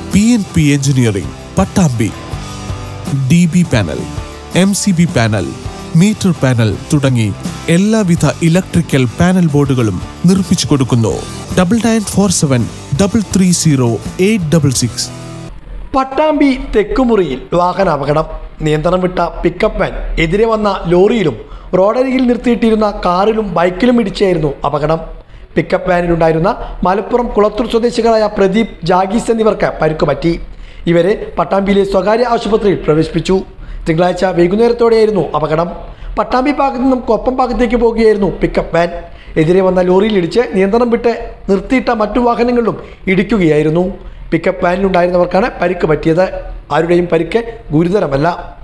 P N P engineering Pattambi D B panel M C B panel meter panel തുടങ്ങി എല്ലാവിധ electrical panel ബോർഡുകളും നിർമ്മിച്ചു കൊടുക്കുന്നു double nine four seven double three zero eight double six Pattambi തെക്കുമുറിയിൽ വാഹനാപകടം നിയന്ത്രണം വിട്ട പിക്കപ്പ് വാൻ എതിരെ വന്ന ലോറിയിലും റോഡരികിൽ നിർത്തിയിട്ടിരുന്ന കാറിലും ബൈക്കിലും ഇടിച്ചായിരുന്നു അപകടം പിക്കപ്പ് വാനിലുണ്ടായിരുന്ന മലപ്പുറം കുളത്തൂർ സ്വദേശികളായ പ്രദീപ് ജാഗീസ് എന്നിവർക്ക് പരുക്ക് പറ്റി ഇവരെ പട്ടാമ്പിയിലെ സ്വകാര്യ ആശുപത്രിയിൽ പ്രവേശിപ്പിച്ചു തിങ്കളാഴ്ച വൈകുന്നേരത്തോടെയായിരുന്നു അപകടം പട്ടാമ്പി ഭാഗത്തു നിന്നും കൊപ്പം ഭാഗത്തേക്ക് പോകുകയായിരുന്നു പിക്കപ്പ് വാൻ എതിരെ വന്ന ലോറിയിൽ ഇടിച്ച് നിയന്ത്രണം വിട്ട് നിർത്തിയിട്ട മറ്റു വാഹനങ്ങളിലും ഇടിക്കുകയായിരുന്നു പിക്കപ്പ് വാനിലുണ്ടായിരുന്നവർക്കാണ് പരിക്ക് പറ്റിയത് ആരുടെയും പരിക്ക് ഗുരുതരമല്ല